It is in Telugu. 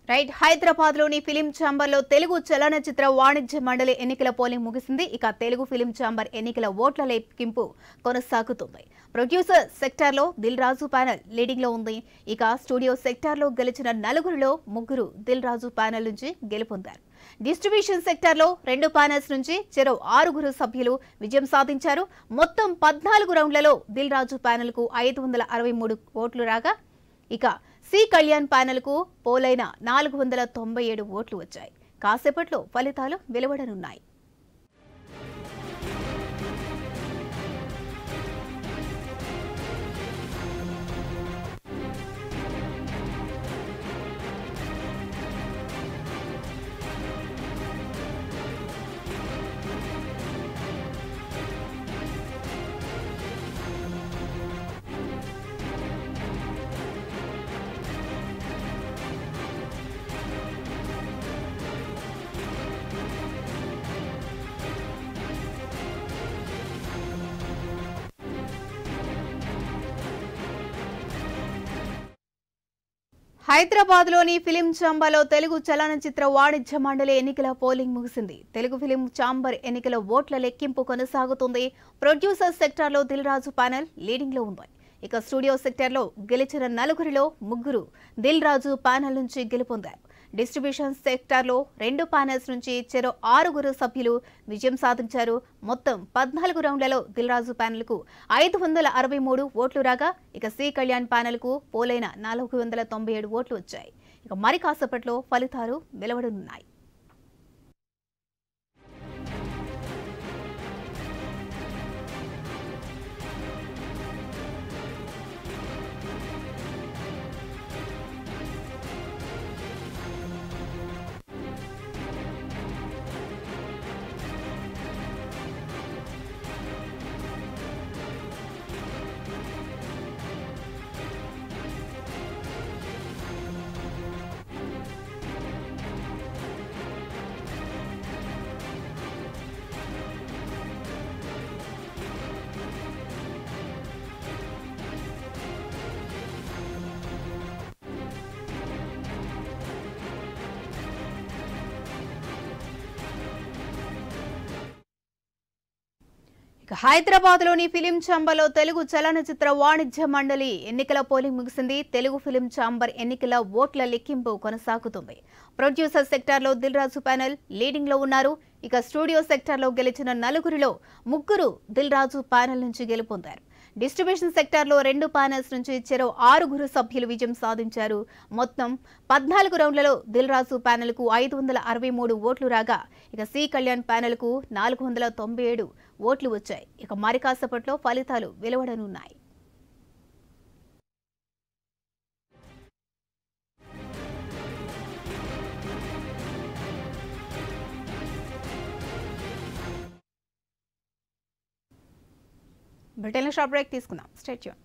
రైట్ హైదరాబాద్ లోని ఫిలిం ఛాంబర్ లో తెలుగు చలనచిత్ర వాణిజ్య మండలి ఎన్నికల పోలింగ్ ముగిసింది ఇక తెలుగు ఫిలిం ఛాంబర్ ఎన్నికల ఓట్ల లెక్కింపు కొనసాగుతుంది ప్రొడ్యూసర్ సెక్టార్ లో దిల్ రాజు ప్యానెల్ లీడింగ్ లో ఉంది ఇక స్టూడియో సెక్టార్ లో గెలిచిన నలుగురిలో ముగ్గురు దిల్ రాజు ప్యానెల్ నుంచి గెలుపొందారు డిస్ట్రిబ్యూషన్ సెక్టార్ లో రెండు ప్యానెల్స్ నుంచి చెరో ఆరుగురు సభ్యులు విజయం సాధించారు మొత్తం పద్నాలుగు రౌండ్లలో దిల్ రాజు ప్యానెల్ కు ఐదు వందల అరవై మూడు ఓట్లు రాగా ఇక సి కళ్యాణ్ ప్యానెల్ కు పోలైన నాలుగు వందల తొంభై ఏడు ఓట్లు వచ్చాయి కాసేపట్లో ఫలితాలు వెలువడనున్నాయి హైదరాబాద్ లోని ఫిలిం ఛాంబర్లో తెలుగు చలనచిత్ర వాణిజ్య మండలి ఎన్నికల పోలింగ్ ముగిసింది తెలుగు ఫిలిం ఛాంబర్ ఎన్నికల ఓట్ల లెక్కింపు కొనసాగుతుంది ప్రొడ్యూసర్ సెక్టార్లో దిల్ రాజు ప్యానెల్ లీడింగ్ లో ఉంది ఇక స్టూడియో సెక్టార్లో గెలిచిన నలుగురిలో ముగ్గురు దిల్ రాజు ప్యానెల్ నుంచి గెలుపొందారు డిస్ట్రిబ్యూషన్ సెక్టార్లో రెండు ప్యానెల్స్ నుంచి చెరో ఆరుగురు సభ్యులు విజయం సాధించారు మొత్తం పద్నాలుగు రౌండ్లలో దిల్ రాజు ప్యానెల్కు ఐదు వందల అరవై మూడు ఓట్లు రాగా ఇక సి కళ్యాణ్ ప్యానెల్కు పోలైన నాలుగు వందల తొంభై ఏడు ఓట్లు వచ్చాయి ఇక మరి కాసేపట్లో ఫలితాలు వెలువడనున్నాయి ఇక హైదరాబాద్ లోని ఫిలిం ఛాంబర్లో తెలుగు చలనచిత్ర వాణిజ్య మండలి ఎన్నికల పోలింగ్ ముగిసింది తెలుగు ఫిలిం ఛాంబర్ ఎన్నికల ఓట్ల లెక్కింపు కొనసాగుతుంది ప్రొడ్యూసర్ సెక్టార్లో దిల్ రాజు ప్యానెల్ లీడింగ్ లో ఉన్నారు ఇక స్టూడియో సెక్టార్లో గెలిచిన నలుగురిలో ముగ్గురు దిల్ రాజు ప్యానెల్ నుంచి గెలుపొందారు డిస్ట్రిబ్యూషన్ సెక్టార్లో రెండు ప్యానెల్స్ నుంచి చెరో ఆరుగురు సభ్యులు విజయం సాధించారు మొత్తం పద్నాలుగు రౌండ్లలో దిల్ రాజు ప్యానెల్కు ఐదు వందల అరవై మూడు ఓట్లు రాగా ఇక సి కళ్యాణ్ ప్యానెల్కు నాలుగు వందల తొంభై ఏడు ఓట్లు వచ్చాయి ఇక మరి కాసేపట్లో ఫలితాలు వెలువడనున్నాయి బ్రిటన్లో షార్ట్ బ్రేక్ తీసుకుందాం స్టేట్